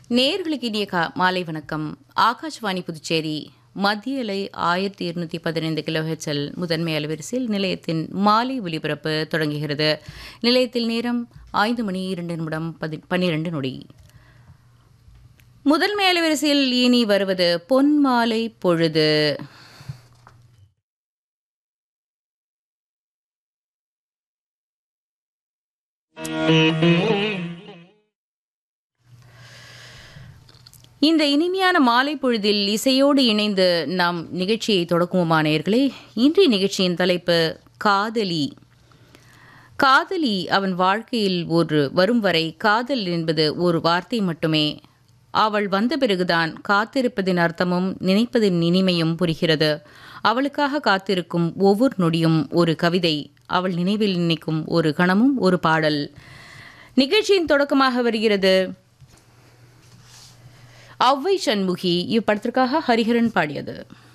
நேர்களுக்கு இனிய கா மாலை வணக்கம் ஆகாஷ்வாணி புதுச்சேரி மத்திய அலை ஆயிரத்தி இருநூற்றி பதினைந்து கிலோ ஹெச்எல் முதன்மை அலைவரிசையில் நிலையத்தின் மாலை ஒலிபரப்பு தொடங்குகிறது நிலையத்தில் நேரம் ஐந்து மணி இரண்டு நிமிடம் பதி பன்னிரண்டு நொடி முதன்மை அலைவரிசையில் இனி வருவது பொன் மாலை பொழுது இந்த இனிமையான மாலை பொழுதில் இசையோடு இணைந்து நாம் நிகழ்ச்சியை தொடக்குவோமா நேயர்களே இன்றைய நிகழ்ச்சியின் தலைப்பு காதலி காதலி அவன் வாழ்க்கையில் ஒரு வரும் வரை காதல் என்பது ஒரு வார்த்தை மட்டுமே அவள் வந்த பிறகுதான் காத்திருப்பதின் அர்த்தமும் நினைப்பதின் இனிமையும் புரிகிறது அவளுக்காக காத்திருக்கும் ஒவ்வொரு நொடியும் ஒரு கவிதை அவள் நினைவில் நினைக்கும் ஒரு கணமும் ஒரு பாடல் நிகழ்ச்சியின் தொடக்கமாக வருகிறது ஔவை சண்முகி இப்படத்திற்காக ஹரிஹரன் பாடியது